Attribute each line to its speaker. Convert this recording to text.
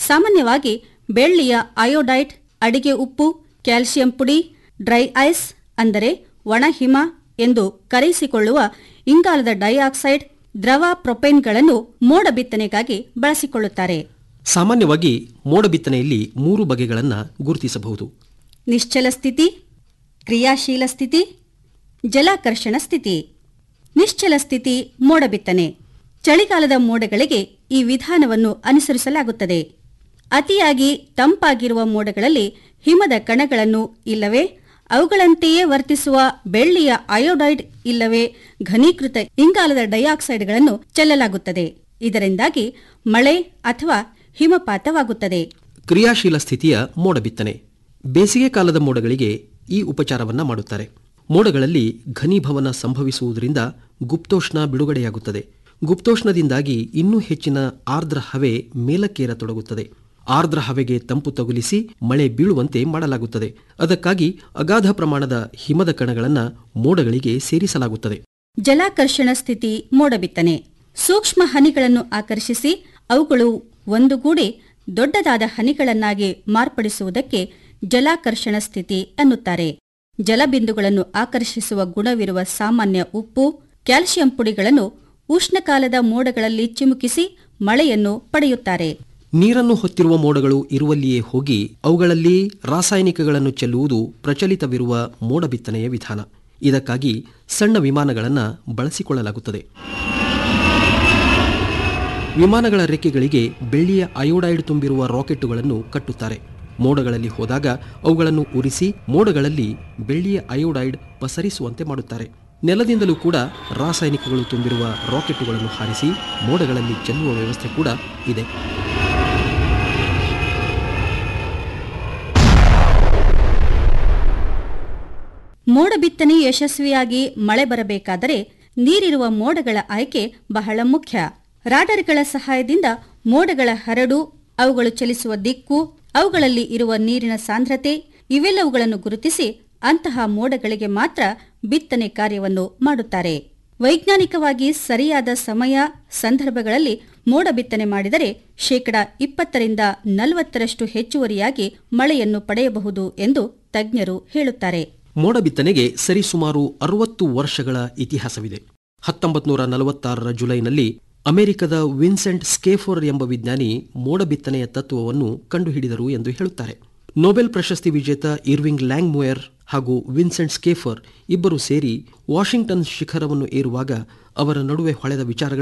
Speaker 1: ಸಾಮಾನ್ಯವಾಗಿ ಬೆಳ್ಳಿಯ ಅಯೋಡೈಟ್ ಅಡಿಗೆ ಉಪ್ಪು ಕ್ಯಾಲ್ಸಿಯಂ ಪುಡಿ ಡ್ರೈ ಐಸ್ ಅಂದರೆ ಒಣ ಹಿಮ ಎಂದು ಕರೆಯಿಸಿಕೊಳ್ಳುವ ಇಂಗಾಲದ ಡೈಆಕ್ಸೈಡ್ ದ್ರವ ಪ್ರೊಪೇನ್ಗಳನ್ನು ಮೋಡ ಬಿತ್ತನೆಗಾಗಿ ಬಳಸಿಕೊಳ್ಳುತ್ತಾರೆ
Speaker 2: ಸಾಮಾನ್ಯವಾಗಿ ಮೋಡ ಬಿತ್ತನೆಯಲ್ಲಿ ಮೂರು ಬಗೆಗಳನ್ನು ಗುರುತಿಸಬಹುದು
Speaker 1: ನಿಶ್ಚಲ ಸ್ಥಿತಿ ಕ್ರಿಯಾಶೀಲ ಸ್ಥಿತಿ ಜಲಾಕರ್ಷಣ ಸ್ಥಿತಿ ನಿಶ್ಚಲ ಸ್ಥಿತಿ ಮೋಡ ಬಿತ್ತನೆ ಚಳಿಗಾಲದ ಮೋಡಗಳಿಗೆ ಈ ವಿಧಾನವನ್ನು ಅನುಸರಿಸಲಾಗುತ್ತದೆ ಅತಿಯಾಗಿ ತಂಪಾಗಿರುವ ಮೋಡಗಳಲ್ಲಿ ಹಿಮದ ಕಣಗಳನ್ನು ಇಲ್ಲವೇ ಅವುಗಳಂತೆಯೇ ವರ್ತಿಸುವ ಬೆಳ್ಳಿಯ ಅಯೋಡೈಡ್ ಇಲ್ಲವೇ ಘನೀಕೃತ ಇಂಗಾಲದ ಡೈಆಕ್ಸೈಡ್ಗಳನ್ನು ಚೆಲ್ಲಲಾಗುತ್ತದೆ ಇದರಿಂದಾಗಿ ಮಳೆ ಅಥವಾ ಹಿಮಪಾತವಾಗುತ್ತದೆ
Speaker 2: ಕ್ರಿಯಾಶೀಲ ಸ್ಥಿತಿಯ ಮೋಡ ಬಿತ್ತನೆ ಬೇಸಿಗೆ ಕಾಲದ ಮೋಡಗಳಿಗೆ ಈ ಉಪಚಾರವನ್ನ ಮಾಡುತ್ತಾರೆ ಮೋಡಗಳಲ್ಲಿ ಘನೀಭವನ ಸಂಭವಿಸುವುದರಿಂದ ಗುಪ್ತೋಷ್ಣ ಬಿಡುಗಡೆಯಾಗುತ್ತದೆ ಗುಪ್ತೋಷ್ಣದಿಂದಾಗಿ ಇನ್ನೂ ಹೆಚ್ಚಿನ ಆರ್ದ್ರ ಹವೆ ಮೇಲಕ್ಕೇರತೊಡಗುತ್ತದೆ ಆರ್ದ್ರ ಹವೆಗೆ ತಂಪು ತಗುಲಿಸಿ ಮಳೆ ಬೀಳುವಂತೆ ಮಾಡಲಾಗುತ್ತದೆ ಅದಕ್ಕಾಗಿ ಅಗಾಧ ಪ್ರಮಾಣದ ಹಿಮದ ಕಣಗಳನ್ನು ಮೋಡಗಳಿಗೆ ಸೇರಿಸಲಾಗುತ್ತದೆ
Speaker 1: ಜಲಾಕರ್ಷಣ ಸ್ಥಿತಿ ಮೋಡ ಬಿತ್ತನೆ ಸೂಕ್ಷ್ಮ ಹನಿಗಳನ್ನು ಆಕರ್ಷಿಸಿ ಅವುಗಳು ಒಂದುಗೂಡಿ ದೊಡ್ಡದಾದ ಹನಿಗಳನ್ನಾಗಿ ಮಾರ್ಪಡಿಸುವುದಕ್ಕೆ ಜಲಾಕರ್ಷಣ ಸ್ಥಿತಿ ಅನ್ನುತ್ತಾರೆ ಜಲಬಿಂದುಗಳನ್ನು ಆಕರ್ಷಿಸುವ ಗುಣವಿರುವ ಸಾಮಾನ್ಯ ಉಪ್ಪು ಕ್ಯಾಲ್ಸಿಯಂ ಪುಡಿಗಳನ್ನು ಉಷ್ಣಕಾಲದ ಮೋಡಗಳಲ್ಲಿ ಚಿಮುಕಿಸಿ ಮಳೆಯನ್ನು ಪಡೆಯುತ್ತಾರೆ
Speaker 2: ನೀರನ್ನು ಹೊತ್ತಿರುವ ಮೋಡಗಳು ಇರುವಲ್ಲಿಯೇ ಹೋಗಿ ಅವುಗಳಲ್ಲಿ ರಾಸಾಯನಿಕಗಳನ್ನು ಚೆಲ್ಲುವುದು ಪ್ರಚಲಿತವಿರುವ ಮೋಡ ಬಿತ್ತನೆಯ ವಿಧಾನ ಇದಕ್ಕಾಗಿ ಸಣ್ಣ ವಿಮಾನಗಳನ್ನು ಬಳಸಿಕೊಳ್ಳಲಾಗುತ್ತದೆ ವಿಮಾನಗಳ ರೆಕ್ಕೆಗಳಿಗೆ ಬೆಳ್ಳಿಯ ಅಯೋಡೈಡ್ ತುಂಬಿರುವ ರಾಕೆಟ್ಟುಗಳನ್ನು ಕಟ್ಟುತ್ತಾರೆ ಮೋಡಗಳಲ್ಲಿ ಹೋದಾಗ ಅವುಗಳನ್ನು ಉರಿಸಿ ಮೋಡಗಳಲ್ಲಿ ಬೆಳ್ಳಿಯ ಅಯೋಡೈಡ್ ಪಸರಿಸುವಂತೆ ಮಾಡುತ್ತಾರೆ ನೆಲದಿಂದಲೂ ಕೂಡ ರಾಸಾಯನಿಕಗಳು ತುಂಬಿರುವ ರಾಕೆಟ್ಟುಗಳನ್ನು ಹಾರಿಸಿ ಮೋಡಗಳಲ್ಲಿ ಚೆಲ್ಲುವ ವ್ಯವಸ್ಥೆ ಕೂಡ ಇದೆ
Speaker 1: ಮೋಡ ಬಿತ್ತನೆ ಯಶಸ್ವಿಯಾಗಿ ಮಳೆ ಬರಬೇಕಾದರೆ ನೀರಿರುವ ಮೋಡಗಳ ಆಯ್ಕೆ ಬಹಳ ಮುಖ್ಯ ರಾಡರ್ಗಳ ಸಹಾಯದಿಂದ ಮೋಡಗಳ ಹರಡು ಅವುಗಳು ಚಲಿಸುವ ದಿಕ್ಕು ಅವುಗಳಲ್ಲಿ ಇರುವ ನೀರಿನ ಸಾಂದ್ರತೆ ಇವೆಲ್ಲವುಗಳನ್ನು ಗುರುತಿಸಿ ಅಂತಹ ಮೋಡಗಳಿಗೆ ಮಾತ್ರ ಬಿತ್ತನೆ ಕಾರ್ಯವನ್ನು ಮಾಡುತ್ತಾರೆ ವೈಜ್ಞಾನಿಕವಾಗಿ ಸರಿಯಾದ ಸಮಯ ಸಂದರ್ಭಗಳಲ್ಲಿ ಮೋಡ ಬಿತ್ತನೆ ಮಾಡಿದರೆ ಶೇಕಡ ಇಪ್ಪತ್ತರಿಂದ ನಲವತ್ತರಷ್ಟು ಹೆಚ್ಚುವರಿಯಾಗಿ ಮಳೆಯನ್ನು ಪಡೆಯಬಹುದು ಎಂದು ತಜ್ಞರು ಹೇಳುತ್ತಾರೆ
Speaker 2: ಮೋಡ ಬಿತ್ತನೆಗೆ ಸರಿಸುಮಾರು ಅರವತ್ತು ವರ್ಷಗಳ ಇತಿಹಾಸವಿದೆ ಹತ್ತೊಂಬತ್ತು ನೂರ ನಲವತ್ತಾರರ ಜುಲೈನಲ್ಲಿ ಅಮೆರಿಕದ ವಿನ್ಸೆಂಟ್ ಸ್ಕೇಫೋರ್ ಎಂಬ ವಿಜ್ಞಾನಿ ಮೋಡ ಬಿತ್ತನೆಯ ತತ್ವವನ್ನು ಕಂಡುಹಿಡಿದರು ಎಂದು ಹೇಳುತ್ತಾರೆ ನೊಬೆಲ್ ಪ್ರಶಸ್ತಿ ವಿಜೇತ ಇರ್ವಿಂಗ್ ಲ್ಯಾಂಗ್ ಮೋಯರ್ ಹಾಗೂ ವಿನ್ಸೆಂಟ್ ಸ್ಕೇಫರ್ ಇಬ್ಬರು ಸೇರಿ ವಾಷಿಂಗ್ಟನ್ ಶಿಖರವನ್ನು ಏರುವಾಗ ಅವರ ನಡುವೆ ಹೊಳೆದ ವಿಚಾರಗಳು